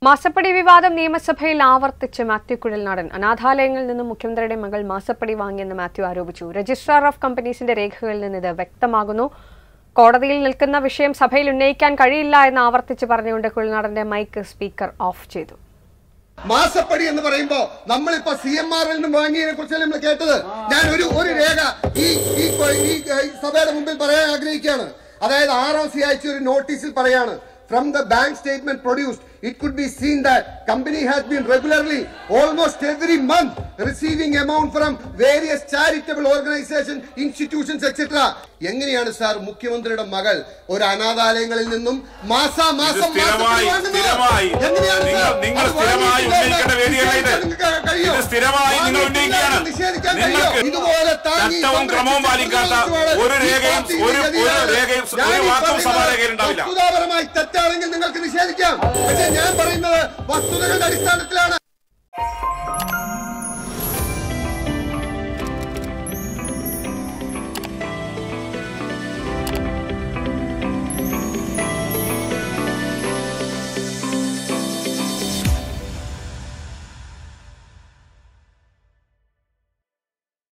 മാസപ്പടി വിവാദം നിയമസഭയിൽ ആവർത്തിച്ച് മാത്യു കുഴൽനാടൻ അനാഥാലയങ്ങളിൽ നിന്നും മുഖ്യമന്ത്രിയുടെ മകൾ മാസപ്പടി വാങ്ങിയെന്ന് മാത്യു ആരോപിച്ചു രജിസ്ട്രാർ ഓഫ് കമ്പനീസിന്റെ രേഖകളിൽ നിന്ന് ഇത് വ്യക്തമാകുന്നു കോടതിയിൽ നിൽക്കുന്ന വിഷയം സഭയിൽ ഉന്നയിക്കാൻ കഴിയില്ല എന്ന് ആവർത്തിച്ച് പറഞ്ഞുകൊണ്ട് കുഴൽനാടന്റെ മൈക്ക് സ്പീക്കർ ഓഫ് ചെയ്തു മാസപ്പടി എന്ന് പറയുമ്പോ നമ്മളിപ്പോ സി എം ആറിൽ നിന്നും വാങ്ങിയതിനെ കുറിച്ചല്ലേ നമ്മൾ കേട്ടത് ഞാൻ ഒരു ഒരു രേഖ ഈ ഈ ഈ സഭയുടെ മുമ്പിൽ പറയാൻ ആഗ്രഹിക്കുകയാണ് അതായത് ആർ ഒ സി അയച്ച ഒരു നോട്ടീസിൽ പറയാണ് from the bank statement produced it could be seen that company has been regularly almost every month receiving amount from various charitable organizations institutions etc എങ്ങനെയാണ് സാർ മുഖ്യമന്ത്രിയുടെ മകൾ ഒരു അനാഥാലയങ്ങളിൽ നിന്നും മാസാമാസം ഇത് സ്ഥിരമായി, സ്ഥിരമായി നിങ്ങൾ- നിങ്ങൾ സ്ഥിരമായി ഉന്നയിക്കേണ്ട വേദിയല്ല ഇത്. ഇത് സ്ഥിരമായി നിങ്ങൾ ഉന്നയിക്കുകയാണ്. നിങ്ങൾക്ക് ഇതുപോലെ താങ്ങി ചട്ടവും ക്രമവും പാലിക്കാത്ത ഒരു രേഖയും ഒരു ഒരു രേഖയും ഒരു വാക്കും സഭാരേഖയിൽ ഉണ്ടാവില്ല വസ്തുതാപരമായി തെറ്റാണെങ്കിൽ നിങ്ങൾക്ക് നിഷേധിക്കാം പക്ഷേ ഞാൻ പറയുന്നത് വസ്തുതകളുടെ അടിസ്ഥാനത്തിലാണ്